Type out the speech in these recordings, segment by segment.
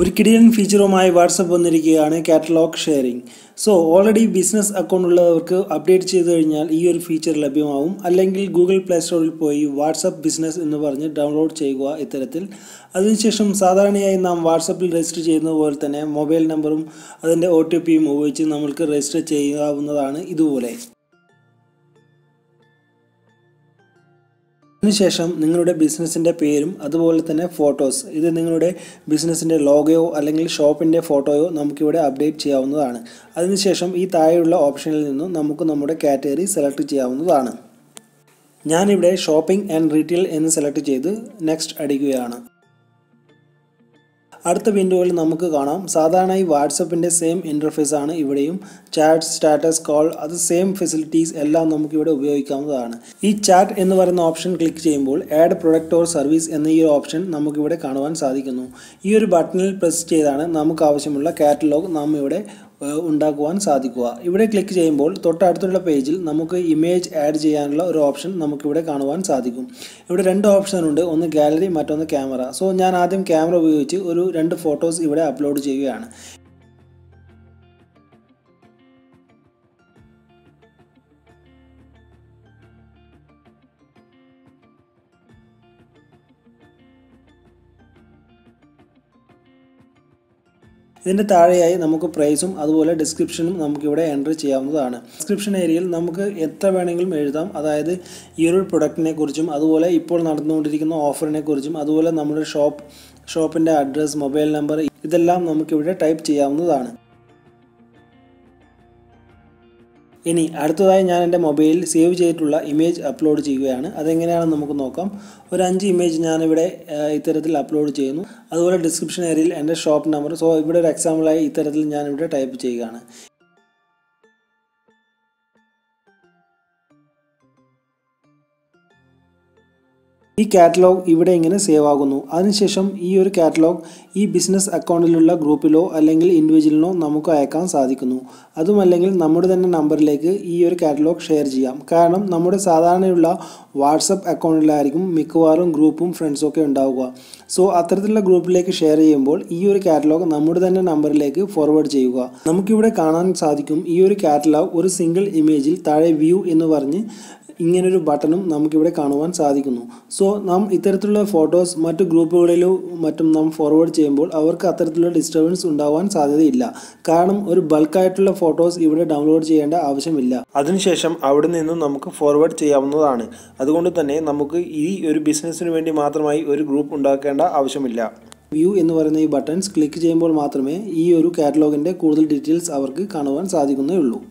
ഒരു കിടിലൻ ഫീച്ചറുമായി വാട്സപ്പ് വന്നിരിക്കുകയാണ് catalogue sharing so already business account ഉള്ളവർക്ക് അപ്ഡേറ്റ് ചെയ്ത് കഴിഞ്ഞാൽ ഈ ഒരു ഫീച്ചർ ലഭ്യമാവും അല്ലെങ്കിൽ ഗൂഗിൾ പ്ലേ സ്റ്റോറിൽ പോയി വാട്സപ്പ് ബിസിനസ് എന്ന് പറഞ്ഞ് ഡൗൺലോഡ് ചെയ്യുക ഇത്തരത്തിൽ അതിനുശേഷം സാധാരണയായി നാം വാട്സപ്പിൽ രജിസ്റ്റർ ചെയ്യുന്നത് പോലെ തന്നെ മൊബൈൽ നമ്പറും അതിൻ്റെ ഒ ടി പിയും ഉപയോഗിച്ച് നമ്മൾക്ക് രജിസ്റ്റർ ചെയ്യാവുന്നതാണ് ഇതുപോലെ അതിനുശേഷം നിങ്ങളുടെ ബിസിനസ്സിൻ്റെ പേരും അതുപോലെ തന്നെ ഫോട്ടോസ് ഇത് നിങ്ങളുടെ ബിസിനസ്സിൻ്റെ ലോഗയോ അല്ലെങ്കിൽ ഷോപ്പിൻ്റെ ഫോട്ടോയോ നമുക്കിവിടെ അപ്ഡേറ്റ് ചെയ്യാവുന്നതാണ് അതിനുശേഷം ഈ താഴെയുള്ള ഓപ്ഷനിൽ നിന്നും നമുക്ക് നമ്മുടെ കാറ്റഗറി സെലക്ട് ചെയ്യാവുന്നതാണ് ഞാനിവിടെ ഷോപ്പിംഗ് ആൻഡ് റീറ്റെയിൽ എന്ന് സെലക്ട് ചെയ്ത് നെക്സ്റ്റ് അടിക്കുകയാണ് അടുത്ത വിൻഡോയിൽ നമുക്ക് കാണാം സാധാരണ ഈ വാട്സപ്പിൻ്റെ സെയിം ഇൻ്റർഫേസ് ആണ് ഇവിടെയും ചാറ്റ് സ്റ്റാറ്റസ് കോൾ അത് സെയിം ഫെസിലിറ്റീസ് എല്ലാം നമുക്ക് ഇവിടെ ഉപയോഗിക്കാവുന്നതാണ് ഈ ചാറ്റ് എന്ന് പറയുന്ന ഓപ്ഷൻ ക്ലിക്ക് ചെയ്യുമ്പോൾ ആഡ് പ്രൊഡക്റ്റ് ഓർ സർവീസ് എന്ന ഈ ഒരു ഓപ്ഷൻ നമുക്കിവിടെ കാണുവാൻ സാധിക്കുന്നു ഈ ഒരു ബട്ടണിൽ പ്രസ് ചെയ്താണ് നമുക്ക് ആവശ്യമുള്ള കാറ്റലോഗ് നാം ഇവിടെ ഉണ്ടാക്കുവാൻ സാധിക്കുക ഇവിടെ ക്ലിക്ക് ചെയ്യുമ്പോൾ തൊട്ടടുത്തുള്ള പേജിൽ നമുക്ക് ഇമേജ് ആഡ് ചെയ്യാനുള്ള ഒരു ഓപ്ഷൻ നമുക്കിവിടെ കാണുവാൻ സാധിക്കും ഇവിടെ രണ്ട് ഓപ്ഷൻ ഉണ്ട് ഒന്ന് ഗാലറി മറ്റൊന്ന് ക്യാമറ സോ ഞാൻ ആദ്യം ക്യാമറ ഉപയോഗിച്ച് ഒരു രണ്ട് ഫോട്ടോസ് ഇവിടെ അപ്ലോഡ് ചെയ്യുകയാണ് ഇതിൻ്റെ താഴെയായി നമുക്ക് പ്രൈസും അതുപോലെ ഡിസ്ക്രിപ്ഷനും നമുക്കിവിടെ എൻ്റർ ചെയ്യാവുന്നതാണ് ഡിസ്ക്രിപ്ഷൻ ഏരിയയിൽ നമുക്ക് എത്ര വേണമെങ്കിലും എഴുതാം അതായത് ഈ ഒരു പ്രൊഡക്റ്റിനെ കുറിച്ചും അതുപോലെ ഇപ്പോൾ നടന്നുകൊണ്ടിരിക്കുന്ന ഓഫറിനെ കുറിച്ചും അതുപോലെ നമ്മുടെ ഷോപ്പ് ഷോപ്പിൻ്റെ അഡ്രസ്സ് മൊബൈൽ നമ്പർ ഇതെല്ലാം നമുക്കിവിടെ ടൈപ്പ് ചെയ്യാവുന്നതാണ് ഇനി അടുത്തതായി ഞാൻ എൻ്റെ മൊബൈലിൽ സേവ് ചെയ്തിട്ടുള്ള ഇമേജ് അപ്ലോഡ് ചെയ്യുകയാണ് അതെങ്ങനെയാണെന്ന് നമുക്ക് നോക്കാം ഒരു അഞ്ച് ഇമേജ് ഞാനിവിടെ ഇത്തരത്തിൽ അപ്ലോഡ് ചെയ്യുന്നു അതുപോലെ ഡിസ്ക്രിപ്ഷൻ ഏരിയയിൽ എൻ്റെ ഷോപ്പ് നമ്പർ സോ ഇവിടെ ഒരു എക്സാമ്പിളായി ഇത്തരത്തിൽ ഞാനിവിടെ ടൈപ്പ് ചെയ്യുകയാണ് ഈ കാറ്റലോഗ് ഇവിടെ ഇങ്ങനെ സേവ് ആകുന്നു അതിനുശേഷം ഈ ഒരു കാറ്റലോഗ് ഈ ബിസിനസ് അക്കൗണ്ടിലുള്ള ഗ്രൂപ്പിലോ അല്ലെങ്കിൽ ഇൻഡിവിജ്വലിനോ നമുക്ക് അയക്കാൻ സാധിക്കുന്നു അതുമല്ലെങ്കിൽ നമ്മുടെ തന്നെ നമ്പറിലേക്ക് ഈ ഒരു കാറ്റലോഗ് ഷെയർ ചെയ്യാം കാരണം നമ്മുടെ സാധാരണയുള്ള വാട്സപ്പ് അക്കൗണ്ടിലായിരിക്കും മിക്കവാറും ഗ്രൂപ്പും ഫ്രണ്ട്സും ഒക്കെ ഉണ്ടാവുക സോ അത്തരത്തിലുള്ള ഗ്രൂപ്പിലേക്ക് ഷെയർ ചെയ്യുമ്പോൾ ഈ ഒരു കാറ്റലോഗ് നമ്മുടെ തന്നെ നമ്പറിലേക്ക് ഫോർവേഡ് ചെയ്യുക നമുക്കിവിടെ കാണാൻ സാധിക്കും ഈ ഒരു കാറ്റലോഗ് ഒരു സിംഗിൾ ഇമേജിൽ താഴെ വ്യൂ എന്ന് പറഞ്ഞ് ഇങ്ങനൊരു ബട്ടണും നമുക്കിവിടെ കാണുവാൻ സാധിക്കുന്നു സോ നാം ഇത്തരത്തിലുള്ള ഫോട്ടോസ് മറ്റു ഗ്രൂപ്പുകളിലോ മറ്റും നാം ഫോർവേഡ് ചെയ്യുമ്പോൾ അവർക്ക് അത്തരത്തിലുള്ള ഡിസ്റ്റർബൻസ് ഉണ്ടാവാൻ സാധ്യതയില്ല കാരണം ഒരു ബൾക്കായിട്ടുള്ള ഫോട്ടോസ് ഇവിടെ ഡൗൺലോഡ് ചെയ്യേണ്ട ആവശ്യമില്ല അതിനുശേഷം അവിടെ നിന്നും നമുക്ക് ഫോർവേഡ് ചെയ്യാവുന്നതാണ് അതുകൊണ്ട് തന്നെ നമുക്ക് ഈ ഒരു ബിസിനസ്സിന് വേണ്ടി മാത്രമായി ഒരു ഗ്രൂപ്പ് ഉണ്ടാക്കേണ്ട ആവശ്യമില്ല വ്യൂ എന്ന് പറയുന്ന ഈ ബട്ടൺസ് ക്ലിക്ക് ചെയ്യുമ്പോൾ മാത്രമേ ഈ ഒരു കാറ്റലോഗിൻ്റെ കൂടുതൽ ഡീറ്റെയിൽസ് അവർക്ക് കാണുവാൻ സാധിക്കുന്നേ ഉള്ളൂ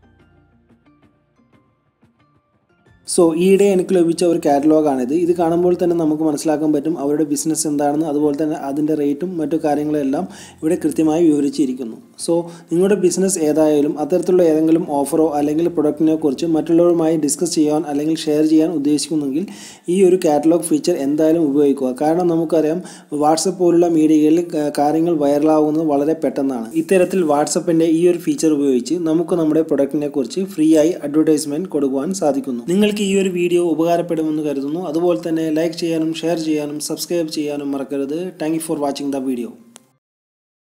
സോ ഈയിടെ എനിക്ക് ലഭിച്ച ഒരു കാറ്റലോഗാണിത് ഇത് കാണുമ്പോൾ തന്നെ നമുക്ക് മനസ്സിലാക്കാൻ പറ്റും അവരുടെ ബിസിനസ് എന്താണെന്ന് അതുപോലെ തന്നെ അതിൻ്റെ റേറ്റും മറ്റു കാര്യങ്ങളെല്ലാം ഇവിടെ കൃത്യമായി വിവരിച്ചിരിക്കുന്നു സോ നിങ്ങളുടെ ബിസിനസ് ഏതായാലും അത്തരത്തിലുള്ള ഏതെങ്കിലും ഓഫറോ അല്ലെങ്കിൽ പ്രൊഡക്റ്റിനെ കുറിച്ച് മറ്റുള്ളവരുമായി ഡിസ്കസ് ചെയ്യാൻ അല്ലെങ്കിൽ ഷെയർ ചെയ്യാൻ ഉദ്ദേശിക്കുന്നെങ്കിൽ ഈ ഒരു കാറ്റലോഗ് ഫീച്ചർ എന്തായാലും ഉപയോഗിക്കുക കാരണം നമുക്കറിയാം വാട്സപ്പ് പോലുള്ള മീഡിയകളിൽ കാര്യങ്ങൾ വൈറലാകുന്നത് വളരെ പെട്ടെന്നാണ് ഇത്തരത്തിൽ വാട്സപ്പിൻ്റെ ഈ ഒരു ഫീച്ചർ ഉപയോഗിച്ച് നമുക്ക് നമ്മുടെ പ്രൊഡക്റ്റിനെ കുറിച്ച് ഫ്രീ ആയി അഡ്വർടൈസ്മെൻറ്റ് കൊടുക്കുവാൻ സാധിക്കുന്നു നിങ്ങൾക്ക് ഈ ഒരു വീഡിയോ ഉപകാരപ്പെടുമെന്ന് കരുതുന്നു അതുപോലെ തന്നെ ലൈക്ക് ചെയ്യാനും ഷെയർ ചെയ്യാനും സബ്സ്ക്രൈബ് ചെയ്യാനും മറക്കരുത് thank for watching the video